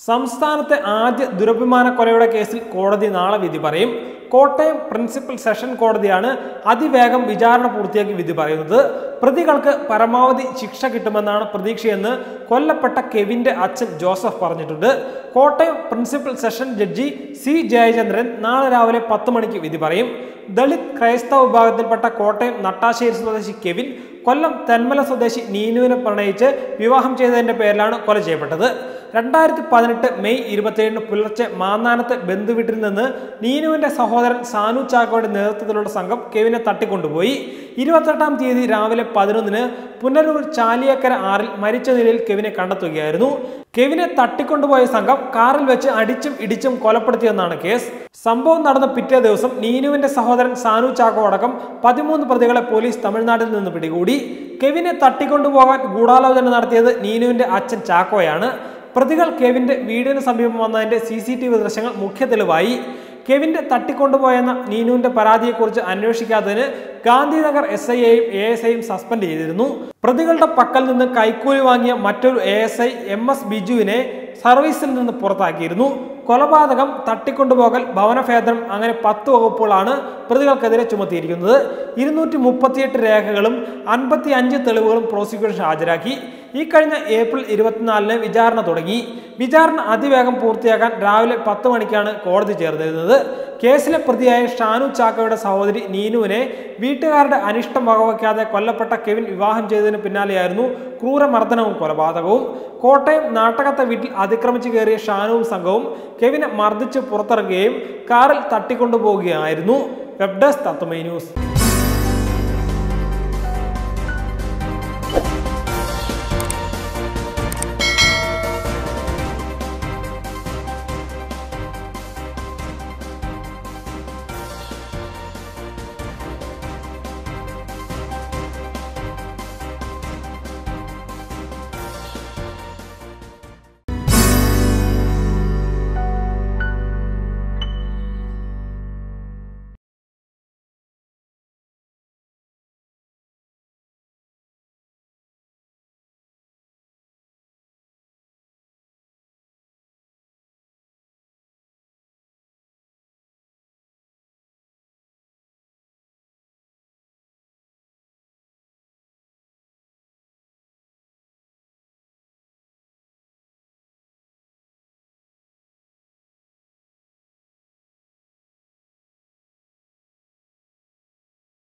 സംസ്ഥാനത്തെ ആദ്യ ദുരഭിമാന കൊലയുടെ കേസിൽ കോടതി നാളെ വിധി പറയും കോട്ടയം പ്രിൻസിപ്പൽ സെഷൻ കോടതിയാണ് അതിവേഗം വിചാരണ പൂർത്തിയാക്കി വിധി പറയുന്നത് പ്രതികൾക്ക് പരമാവധി ശിക്ഷ കിട്ടുമെന്നാണ് പ്രതീക്ഷയെന്ന് കൊല്ലപ്പെട്ട കെവിന്റെ അച്ഛൻ ജോസഫ് പറഞ്ഞിട്ടുണ്ട് Kottayam principal session judge C Jayachandran നാളെ രാവിലെ പത്ത് മണിക്ക് വിധി പറയും ദളിത് ക്രൈസ്തവ വിഭാഗത്തിൽപ്പെട്ട കോട്ടയം നട്ടാശ്ശേരി സ്വദേശി കെവിൻ കൊല്ലം തെന്മല സ്വദേശി നീനുവിനെ പ്രണയിച്ച് വിവാഹം ചെയ്തതിന്റെ പേരിലാണ് കൊല ചെയ്യപ്പെട്ടത് രണ്ടായിരത്തി പതിനെട്ട് മെയ് ഇരുപത്തിയേഴിന് പുലർച്ചെ മാന്നാനത്തെ ബന്ധുവീട്ടിൽ നിന്ന് നീനുവിന്റെ സഹോദരൻ സാനു ചാക്കോയുടെ നേതൃത്വത്തിലുള്ള സംഘം കെവിനെ തട്ടിക്കൊണ്ടുപോയി ഇരുപത്തെട്ടാം തീയതി രാവിലെ പതിനൊന്നിന് പുനരൂർ ചാലിയക്കര ആറിൽ മരിച്ച നിലയിൽ കെവിനെ കണ്ടെത്തുകയായിരുന്നു കെവിനെ തട്ടിക്കൊണ്ടുപോയ സംഘം കാറിൽ വെച്ച് അടിച്ചും ഇടിച്ചും കൊലപ്പെടുത്തിയെന്നാണ് കേസ് സംഭവം നടന്ന പിറ്റേ ദിവസം നീനുവിന്റെ സഹോദരൻ സാനു ചാക്കോ അടക്കം പതിമൂന്ന് പ്രതികളെ പോലീസ് തമിഴ്നാട്ടിൽ നിന്ന് പിടികൂടി കെവിനെ തട്ടിക്കൊണ്ടുപോകാൻ ഗൂഢാലോചന നടത്തിയത് നീനുവിന്റെ അച്ഛൻ ചാക്കോയാണ് പ്രതികൾ കെവിന്റെ വീടിന് സമീപം വന്നതിന്റെ സി സി ടി വി ദൃശ്യങ്ങൾ മുഖ്യ തെളിവായി കെവിന്റെ തട്ടിക്കൊണ്ടുപോയെന്ന നീനുവിന്റെ പരാതിയെക്കുറിച്ച് അന്വേഷിക്കാത്തതിന് ഗാന്ധിനഗർ എസ് ഐയെയും എ എസ് ഐയും സസ്പെൻഡ് ചെയ്തിരുന്നു പ്രതികളുടെ പക്കൽ നിന്ന് കൈക്കൂലി വാങ്ങിയ മറ്റൊരു A S I M S ബിജുവിനെ സർവീസിൽ നിന്ന് പുറത്താക്കിയിരുന്നു കൊലപാതകം തട്ടിക്കൊണ്ടുപോകൽ ഭവനഭേദനം അങ്ങനെ പത്ത് വകുപ്പുകളാണ് പ്രതികൾക്കെതിരെ ചുമത്തിയിരിക്കുന്നത് ഇരുന്നൂറ്റി മുപ്പത്തിയെട്ട് രേഖകളും അൻപത്തി അഞ്ച് തെളിവുകളും പ്രോസിക്യൂഷൻ ഹാജരാക്കി ഈ കഴിഞ്ഞ ഏപ്രിൽ ഇരുപത്തിനാലിന് വിചാരണ തുടങ്ങി വിചാരണ അതിവേഗം പൂർത്തിയാക്കാൻ രാവിലെ പത്ത് മണിക്കാണ് കോടതി ചേർന്നിരുന്നത് കേസിലെ പ്രതിയായ ഷാനു ചാക്കോയുടെ സഹോദരി നീനുവിനെ വീട്ടുകാരുടെ അനിഷ്ടം വകവയ്ക്കാതെ കൊല്ലപ്പെട്ട കെവിൻ വിവാഹം ചെയ്തതിന് പിന്നാലെയായിരുന്നു ക്രൂരമർദ്ദനവും കൊലപാതകവും കോട്ടയം നാട്ടകത്തെ വീട്ടിൽ അതിക്രമിച്ചു കയറിയ ഷാനുവും സംഘവും കെവിനെ മർദ്ദിച്ച് പുറത്തിറങ്ങുകയും കാറിൽ തട്ടിക്കൊണ്ടുപോവുകയായിരുന്നു വെബ് ഡെസ്ക് തത്വമൈ ന്യൂസ്